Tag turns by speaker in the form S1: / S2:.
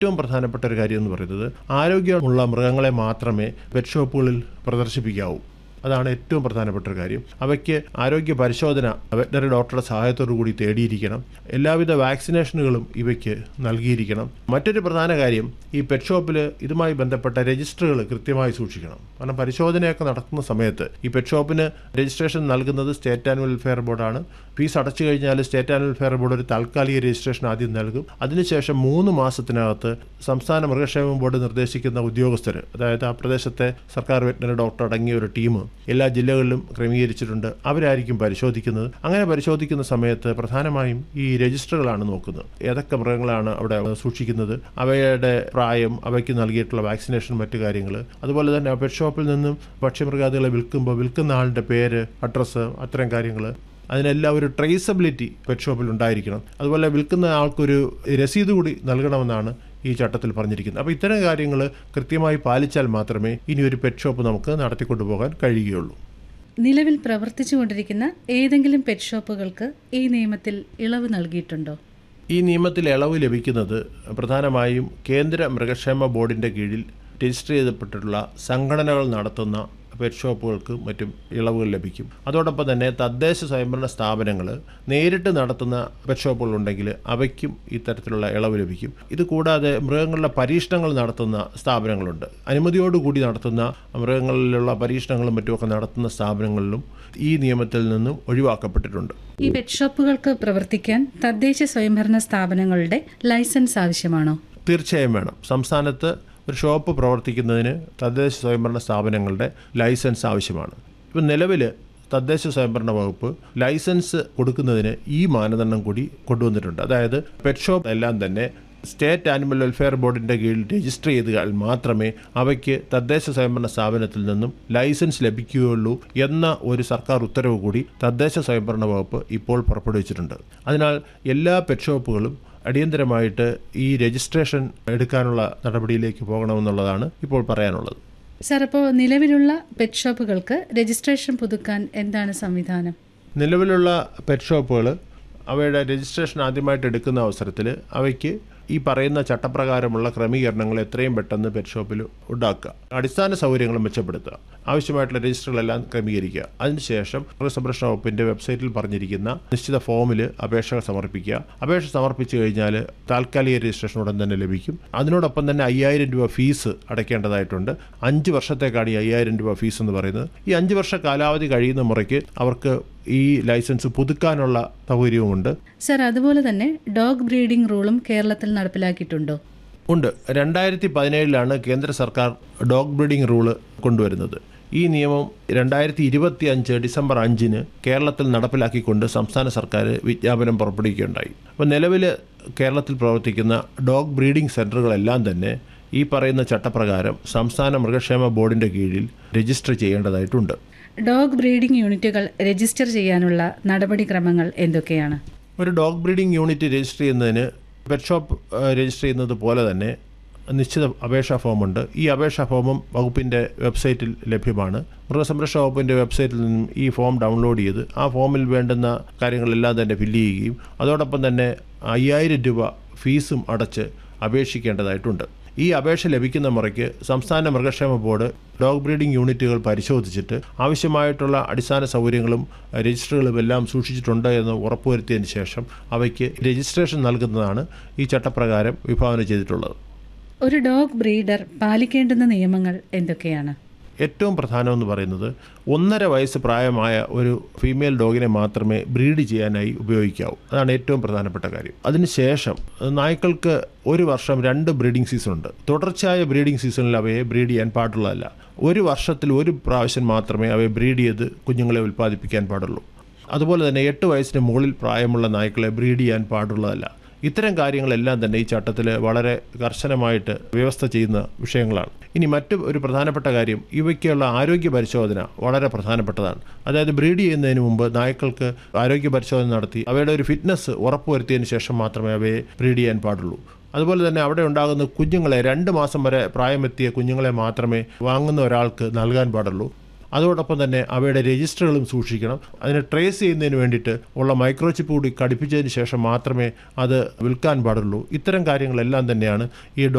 S1: ഏറ്റവും പ്രധാനപ്പെട്ട ഒരു കാര്യം എന്ന് പറയുന്നത് ആരോഗ്യമുള്ള മൃഗങ്ങളെ മാത്രമേ പെറ്റ് ഷോപ്പുകളിൽ പ്രദർശിപ്പിക്കാവൂ അതാണ് ഏറ്റവും പ്രധാനപ്പെട്ട ഒരു കാര്യം അവയ്ക്ക് ആരോഗ്യ പരിശോധന വെറ്റനറി ഡോക്ടറുടെ സഹായത്തോടു കൂടി തേടിയിരിക്കണം എല്ലാവിധ വാക്സിനേഷനുകളും ഇവയ്ക്ക് നൽകിയിരിക്കണം മറ്റൊരു പ്രധാന കാര്യം ഈ പെറ്റ് ഷോപ്പിൽ ഇതുമായി ബന്ധപ്പെട്ട രജിസ്റ്ററുകൾ കൃത്യമായി സൂക്ഷിക്കണം കാരണം പരിശോധനയൊക്കെ നടത്തുന്ന സമയത്ത് ഈ പെറ്റ് ഷോപ്പിന് രജിസ്ട്രേഷൻ നൽകുന്നത് സ്റ്റേറ്റ് ആനുവൽ വെൽഫെയർ ബോർഡാണ് ഫീസ് അടച്ചു കഴിഞ്ഞാൽ സ്റ്റേറ്റ് ആനുവൽ വെൽഫെയർ ബോർഡ് ഒരു താൽക്കാലിക രജിസ്ട്രേഷൻ ആദ്യം നൽകും അതിനുശേഷം മൂന്ന് മാസത്തിനകത്ത് സംസ്ഥാന മൃഗക്ഷേമ ബോർഡ് നിർദ്ദേശിക്കുന്ന ഉദ്യോഗസ്ഥർ അതായത് ആ പ്രദേശത്തെ സർക്കാർ വെറ്റനറി ഡോക്ടർ അടങ്ങിയ ഒരു ടീം എല്ലാ ജില്ലകളിലും ക്രമീകരിച്ചിട്ടുണ്ട് അവരായിരിക്കും പരിശോധിക്കുന്നത് അങ്ങനെ പരിശോധിക്കുന്ന സമയത്ത് പ്രധാനമായും ഈ രജിസ്റ്ററുകളാണ് നോക്കുന്നത് ഏതൊക്കെ മൃഗങ്ങളാണ് അവിടെ സൂക്ഷിക്കുന്നത് അവയുടെ പ്രായം അവയ്ക്ക് നൽകിയിട്ടുള്ള വാക്സിനേഷൻ മറ്റു കാര്യങ്ങൾ അതുപോലെ തന്നെ പെറ്റ് ഷോപ്പിൽ നിന്നും ഭക്ഷ്യമൃഗാദികളെ വിൽക്കുമ്പോൾ വിൽക്കുന്ന ആളുടെ പേര് അഡ്രസ്സ് അത്തരം കാര്യങ്ങൾ അതിനെല്ലാം ഒരു ട്രേസബിലിറ്റി പെറ്റ് ഷോപ്പിൽ ഉണ്ടായിരിക്കണം അതുപോലെ വിൽക്കുന്ന ആൾക്കൊരു രസീത് കൂടി നൽകണമെന്നാണ് ഈ ചട്ടത്തിൽ പറഞ്ഞിരിക്കുന്നത് അപ്പോൾ ഇത്തരം കാര്യങ്ങൾ കൃത്യമായി പാലിച്ചാൽ മാത്രമേ ഇനി ഒരു പെറ്റ് ഷോപ്പ് നമുക്ക് നടത്തിക്കൊണ്ടുപോകാൻ കഴിയുകയുള്ളൂ
S2: നിലവിൽ പ്രവർത്തിച്ചുകൊണ്ടിരിക്കുന്ന ഏതെങ്കിലും പെറ്റ് ഷോപ്പുകൾക്ക് ഈ നിയമത്തിൽ ഇളവ് നൽകിയിട്ടുണ്ടോ
S1: ഈ നിയമത്തിൽ ഇളവ് ലഭിക്കുന്നത് പ്രധാനമായും കേന്ദ്ര മൃഗക്ഷേമ ബോർഡിൻ്റെ കീഴിൽ രജിസ്റ്റർ ചെയ്യപ്പെട്ടിട്ടുള്ള സംഘടനകൾ നടത്തുന്ന പെറ്റ് ഷോപ്പുകൾക്ക് മറ്റും ഇളവുകൾ ലഭിക്കും അതോടൊപ്പം തന്നെ തദ്ദേശ സ്വയംഭരണ സ്ഥാപനങ്ങൾ നേരിട്ട് നടത്തുന്ന പെറ്റ് ഷോപ്പുകൾ ഉണ്ടെങ്കിൽ അവയ്ക്കും ഇത്തരത്തിലുള്ള ഇളവ് ലഭിക്കും ഇത് കൂടാതെ മൃഗങ്ങളുടെ പരീക്ഷണങ്ങൾ നടത്തുന്ന സ്ഥാപനങ്ങളുണ്ട് അനുമതിയോടുകൂടി നടത്തുന്ന മൃഗങ്ങളിലുള്ള പരീക്ഷണങ്ങളും മറ്റുമൊക്കെ നടത്തുന്ന സ്ഥാപനങ്ങളിലും ഈ നിയമത്തിൽ നിന്നും ഒഴിവാക്കപ്പെട്ടിട്ടുണ്ട്
S2: ഈ പെറ്റ് ഷോപ്പുകൾക്ക് പ്രവർത്തിക്കാൻ തദ്ദേശ സ്വയംഭരണ സ്ഥാപനങ്ങളുടെ ലൈസൻസ് ആവശ്യമാണോ
S1: തീർച്ചയായും വേണം സംസ്ഥാനത്ത് ഒരു ഷോപ്പ് പ്രവർത്തിക്കുന്നതിന് തദ്ദേശ സ്വയംഭരണ സ്ഥാപനങ്ങളുടെ ലൈസൻസ് ആവശ്യമാണ് ഇപ്പം നിലവിൽ തദ്ദേശ സ്വയംഭരണ വകുപ്പ് ലൈസൻസ് കൊടുക്കുന്നതിന് ഈ മാനദണ്ഡം കൂടി കൊണ്ടുവന്നിട്ടുണ്ട് അതായത് പെറ്റ് ഷോപ്പ് എല്ലാം തന്നെ സ്റ്റേറ്റ് ആനിമൽ വെൽഫെയർ ബോർഡിൻ്റെ കീഴിൽ രജിസ്റ്റർ ചെയ്താൽ മാത്രമേ അവയ്ക്ക് തദ്ദേശ സ്വയംഭരണ സ്ഥാപനത്തിൽ നിന്നും ലൈസൻസ് ലഭിക്കുകയുള്ളൂ എന്ന ഒരു സർക്കാർ ഉത്തരവ് കൂടി തദ്ദേശ സ്വയംഭരണ വകുപ്പ് ഇപ്പോൾ പുറപ്പെടുവിച്ചിട്ടുണ്ട് അതിനാൽ എല്ലാ പെറ്റ് ഷോപ്പുകളും അടിയന്തരമായിട്ട് ഈ രജിസ്ട്രേഷൻ എടുക്കാനുള്ള നടപടിയിലേക്ക് പോകണമെന്നുള്ളതാണ് ഇപ്പോൾ പറയാനുള്ളത്
S2: സാർ അപ്പോൾ നിലവിലുള്ള പെറ്റ് ഷോപ്പുകൾക്ക് രജിസ്ട്രേഷൻ പുതുക്കാൻ എന്താണ് സംവിധാനം
S1: നിലവിലുള്ള പെറ്റ് ഷോപ്പുകൾ അവയുടെ രജിസ്ട്രേഷൻ ആദ്യമായിട്ട് എടുക്കുന്ന അവസരത്തിൽ അവയ്ക്ക് ഈ പറയുന്ന ചട്ടപ്രകാരമുള്ള ക്രമീകരണങ്ങൾ എത്രയും പെട്ടെന്ന് പെറ്റ് ഷോപ്പിൽ ഉണ്ടാക്കുക അടിസ്ഥാന സൗകര്യങ്ങൾ മെച്ചപ്പെടുത്തുക ആവശ്യമായിട്ടുള്ള രജിസ്റ്ററുകളെല്ലാം ക്രമീകരിക്കുക അതിനുശേഷം മൃഗസംരക്ഷണ വകുപ്പിന്റെ വെബ്സൈറ്റിൽ പറഞ്ഞിരിക്കുന്ന നിശ്ചിത ഫോമിൽ അപേക്ഷകൾ സമർപ്പിക്കുക അപേക്ഷ സമർപ്പിച്ചു കഴിഞ്ഞാൽ താൽക്കാലിക രജിസ്ട്രേഷൻ ഉടൻ തന്നെ ലഭിക്കും അതിനോടൊപ്പം തന്നെ അയ്യായിരം രൂപ ഫീസ് അടയ്ക്കേണ്ടതായിട്ടുണ്ട് അഞ്ച് വർഷത്തേക്കാണ് ഈ അയ്യായിരം രൂപ ഫീസ് എന്ന് പറയുന്നത് ഈ അഞ്ച് വർഷ കാലാവധി കഴിയുന്ന മുറയ്ക്ക് അവർക്ക് ഈ ലൈസൻസ് പുതുക്കാനുള്ള സൗകര്യവുമുണ്ട്
S2: സാർ അതുപോലെ തന്നെ ഡോഗ് ബ്രീഡിംഗ് റൂളും കേരളത്തിൽ നടപ്പിലാക്കിയിട്ടുണ്ടോ
S1: ഉണ്ട് രണ്ടായിരത്തി പതിനേഴിലാണ് കേന്ദ്ര സർക്കാർ ഡോഗ് ബ്രീഡിംഗ് റൂള് കൊണ്ടുവരുന്നത് ഈ നിയമം രണ്ടായിരത്തി ഇരുപത്തി അഞ്ച് ഡിസംബർ അഞ്ചിന് കേരളത്തിൽ നടപ്പിലാക്കിക്കൊണ്ട് സംസ്ഥാന സർക്കാർ വിജ്ഞാപനം പുറപ്പെടുവിക്കുകയുണ്ടായി അപ്പോൾ നിലവിൽ കേരളത്തിൽ പ്രവർത്തിക്കുന്ന ഡോഗ് ബ്രീഡിംഗ് സെൻറ്ററുകളെല്ലാം തന്നെ ഈ പറയുന്ന ചട്ടപ്രകാരം സംസ്ഥാന മൃഗക്ഷേമ ബോർഡിൻ്റെ കീഴിൽ രജിസ്റ്റർ ചെയ്യേണ്ടതായിട്ടുണ്ട്
S2: ഡോഗ് ബ്രീഡിംഗ് യൂണിറ്റുകൾ രജിസ്റ്റർ ചെയ്യാനുള്ള നടപടിക്രമങ്ങൾ എന്തൊക്കെയാണ്
S1: ഒരു ഡോഗ് ബ്രീഡിംഗ് യൂണിറ്റ് രജിസ്റ്റർ ചെയ്യുന്നതിന് പെറ്റ് ഷോപ്പ് ഏഹ്, രജിസ്റ്റർ ചെയ്യുന്നത് പോലെ തന്നെ നിശ്ചിത അപേക്ഷാ ഫോമുണ്ട് ഈ അപേക്ഷാ ഫോമും വകുപ്പിൻ്റെ വെബ്സൈറ്റിൽ ലഭ്യമാണ് മൃഗസംരക്ഷണ വകുപ്പിൻ്റെ വെബ്സൈറ്റിൽ നിന്നും ഈ ഫോം ഡൗൺലോഡ് ചെയ്ത് ആ ഫോമിൽ വേണ്ടുന്ന കാര്യങ്ങളെല്ലാം തന്നെ ഫില്ല് ചെയ്യുകയും അതോടൊപ്പം തന്നെ അയ്യായിരം രൂപ ഫീസും അടച്ച് അപേക്ഷിക്കേണ്ടതായിട്ടുണ്ട് ഈ അപേക്ഷ ലഭിക്കുന്ന മുറയ്ക്ക് സംസ്ഥാന മൃഗക്ഷേമ ബോർഡ് ഡോഗ് ബ്രീഡിംഗ് യൂണിറ്റുകൾ പരിശോധിച്ചിട്ട് ആവശ്യമായിട്ടുള്ള അടിസ്ഥാന സൗകര്യങ്ങളും രജിസ്റ്ററുകളും എല്ലാം സൂക്ഷിച്ചിട്ടുണ്ട് എന്ന് ഉറപ്പുവരുത്തിയതിന് ശേഷം അവയ്ക്ക് രജിസ്ട്രേഷൻ നൽകുന്നതാണ് ഈ ചട്ടപ്രകാരം വിഭാവന ചെയ്തിട്ടുള്ളത്
S2: ഒരു ഡോഗ് ബ്രീഡർ പാലിക്കേണ്ടുന്ന നിയമങ്ങൾ എന്തൊക്കെയാണ്
S1: ഏറ്റവും പ്രധാനമെന്ന് പറയുന്നത് ഒന്നര വയസ്സ് പ്രായമായ ഒരു ഫീമെയിൽ ഡോഗിനെ മാത്രമേ ബ്രീഡ് ചെയ്യാനായി ഉപയോഗിക്കാവൂ അതാണ് ഏറ്റവും പ്രധാനപ്പെട്ട കാര്യം അതിനുശേഷം നായ്ക്കൾക്ക് ഒരു വർഷം രണ്ട് ബ്രീഡിംഗ് സീസൺ ഉണ്ട് തുടർച്ചയായ ബ്രീഡിംഗ് സീസണിൽ അവയെ ബ്രീഡ് ചെയ്യാൻ പാടുള്ളതല്ല ഒരു വർഷത്തിൽ ഒരു പ്രാവശ്യം മാത്രമേ അവയെ ബ്രീഡ് ചെയ്ത് കുഞ്ഞുങ്ങളെ ഉൽപ്പാദിപ്പിക്കാൻ പാടുള്ളൂ അതുപോലെ തന്നെ എട്ട് വയസ്സിന് മുകളിൽ പ്രായമുള്ള നായ്ക്കളെ ബ്രീഡ് ചെയ്യാൻ പാടുള്ളതല്ല ഇത്തരം കാര്യങ്ങളെല്ലാം തന്നെ ഈ ചട്ടത്തിൽ വളരെ കർശനമായിട്ട് വ്യവസ്ഥ ചെയ്യുന്ന വിഷയങ്ങളാണ് ഇനി മറ്റു ഒരു പ്രധാനപ്പെട്ട കാര്യം ഇവയ്ക്കുള്ള ആരോഗ്യ പരിശോധന വളരെ പ്രധാനപ്പെട്ടതാണ് അതായത് ബ്രീഡ് ചെയ്യുന്നതിന് മുമ്പ് നായ്ക്കൾക്ക് ആരോഗ്യ പരിശോധന നടത്തി അവയുടെ ഒരു ഫിറ്റ്നസ് ഉറപ്പുവരുത്തിയതിന് ശേഷം മാത്രമേ അവയെ ബ്രീഡ് ചെയ്യാൻ പാടുള്ളൂ അതുപോലെ തന്നെ അവിടെ ഉണ്ടാകുന്ന കുഞ്ഞുങ്ങളെ രണ്ട് മാസം വരെ പ്രായമെത്തിയ കുഞ്ഞുങ്ങളെ മാത്രമേ വാങ്ങുന്ന ഒരാൾക്ക് നൽകാൻ പാടുള്ളൂ അതോടൊപ്പം തന്നെ അവയുടെ രജിസ്റ്ററുകളും സൂക്ഷിക്കണം അതിനെ ട്രേസ് ചെയ്യുന്നതിന് വേണ്ടിയിട്ട് ഉള്ള മൈക്രോചിപ്പ് കൂടി ഘടിപ്പിച്ചതിന് ശേഷം മാത്രമേ അത് വിൽക്കാൻ പാടുള്ളൂ ഇത്തരം കാര്യങ്ങളെല്ലാം തന്നെയാണ് ഈ